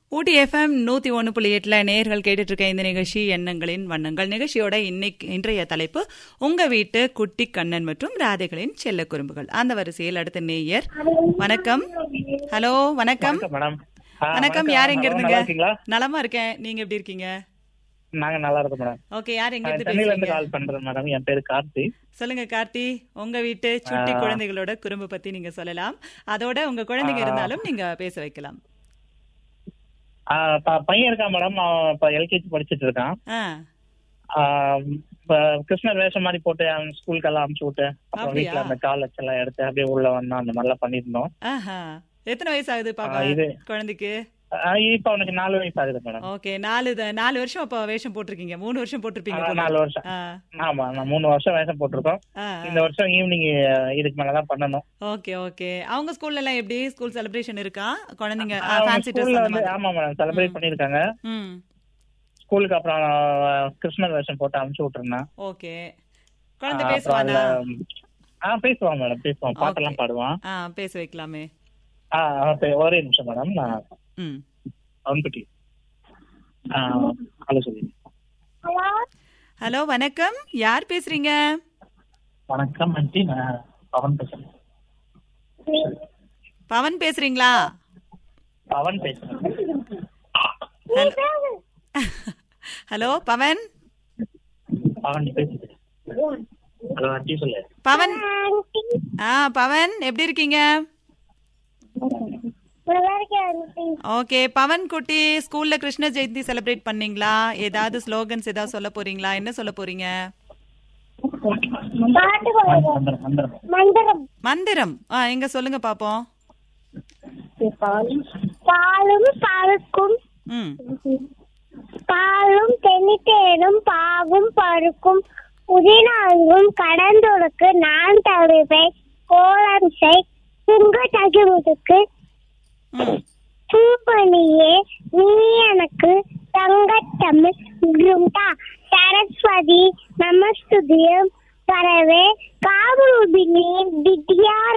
ஊட்டி FM நூத்தி ஒன்னு புள்ளி எட்டுல நேர்கள் கேட்டுட்டு இருக்க இந்த நிகழ்ச்சி எண்ணங்களின் வண்ணங்கள் நிகழ்ச்சியோட இன்னைக்கு இன்றைய தலைப்பு உங்க வீட்டு குட்டி கண்ணன் மற்றும் ராதைகளின் செல்ல குறும்புகள் அந்த வரிசையில் அடுத்த நேயர் வணக்கம் ஹலோ வணக்கம் வணக்கம் மேடம் ஆ, வணக்கம் யார் எங்க நல்லா இருந்துங்க இருக்கீங்களா நலமா இருக்கேன் நீங்க எப்படி இருக்கீங்க நாங்க நல்லா இருக்கோம் மேடம் ஓகே யார் எங்க நான் இருந்து சென்னையில இருந்து பேசுறீங்க கால் பண்றேன் மேடம் என் பேரு கார்த்தி சொல்லுங்க கார்த்தி உங்க வீட்டு சுட்டி ஆ. குழந்தைகளோட குறும்பு பத்தி நீங்க சொல்லலாம் அதோட உங்க குழந்தைங்க ஆ. இருந்தாலும் நீங்க பேச வைக்கலாம் ஆ, ப- பையன் இருக்கான் மேடம் அவன் இப்ப எல்கேஜி படிச்சிட்டு இருக்கான் ஆ ஆ, இப்ப கிருஷ்ணர் வேஷம் மாதிரி போட்டு அவன் ஸ்கூலுக்கெல்லாம் அனுப்பிச்சு விட்டு அப்புறம் அப்படியா? வீட்டுல அந்த காலேஜ் எல்லாம் எடுத்து அப்படியே உள்ள வந்தான் அந்த மாதிரிலாம் பண்ணிருந்தோம் ஆஹா எத்தனை வயசு ஆகுது பாப்பா ஆ, இது- குழந்தைக்கு ஆ, இப்ப அவனுக்கு நாலு வயசு ஆகுது மேடம் ஓகே நாலு த- நாலு வருஷம் அப்ப வேஷம் போட்டிருக்கீங்க மூணு வருஷம் போட்டிருப்பீங்க ஆ, போல. நாலு வருஷம் ஆ, ஆமா நான் மூணு வருஷம் வேஷம் போட்டிருக்கோம் ஆ, இந்த வருஷம் ஈவினிங் இதுக்கு மேலதான் பண்ணணும் ஓகே ஓகே அவங்க ஸ்கூல்ல எல்லாம் எப்படி ஸ்கூல் செலிப்ரேஷன் இருக்கா குழந்தைங்க அவங்க ஃபேன்சி ஸ்கூல்ல ட்ரெஸ் வந்து ஆமா மேடம் செலிப்ரேட் பண்ணிருக்காங்க ம் ஸ்கூலுக்கு அப்புறம் கிருஷ்ணர் வேஷம் போட்டு அனுப்பிச்சு விட்டுருந்தேன் ஓகே குழந்தை ஆ, அப்புறம் பேசுவானா அதுல- ஆ பேசுவான் மேடம் பேசுவான் பாட்டெல்லாம் பாடுவான் ஆ பேச வைக்கலாமே ஆ ஆ, பே- ஒரே நிமிஷம் மேடம் நான் ம் அவன்குட்டி ஆ ஹலோ சொல்லி ஹலோ வணக்கம் யார் பேசுறீங்க வணக்கம் ஆண்டி நான் பவன் பேசுறேன் பவன் பேசுறீங்களா பவன் பேசுறேன் ஹலோ பவன் பவன் பேசுறேன் ஹலோ ஆண்டி சொல்லு பவன் ஆ பவன் எப்படி இருக்கீங்க ஓகே பவன் குட்டி ஸ்கூல்ல கிருஷ்ண ஜெயந்தி செலிப்ரேட் பண்ணீங்களா ஏதாவது ஸ்லோகன்ஸ் ஏதாவது சொல்ல போறீங்களா என்ன சொல்ல போறீங்க மந்திரம் மந்திரம் மந்திரம் மந்திரம் ஆ எங்க சொல்லுங்க பாப்போம் பாலும் பருக்கும் ம் பாலும் தென்னித்தேனும் பாகும் பருக்கும் புதினாங்கும் கடந்தொடுக்கு நான் தருவை கோலம் செய் துங்க தகிமுதுக்கு ம் பூமணியே நீ எனக்கு தங்கத்தமிழ் குருந்தா சரஸ்வதி நமஸ்துதியம் பரவே காபூபினி வித்யா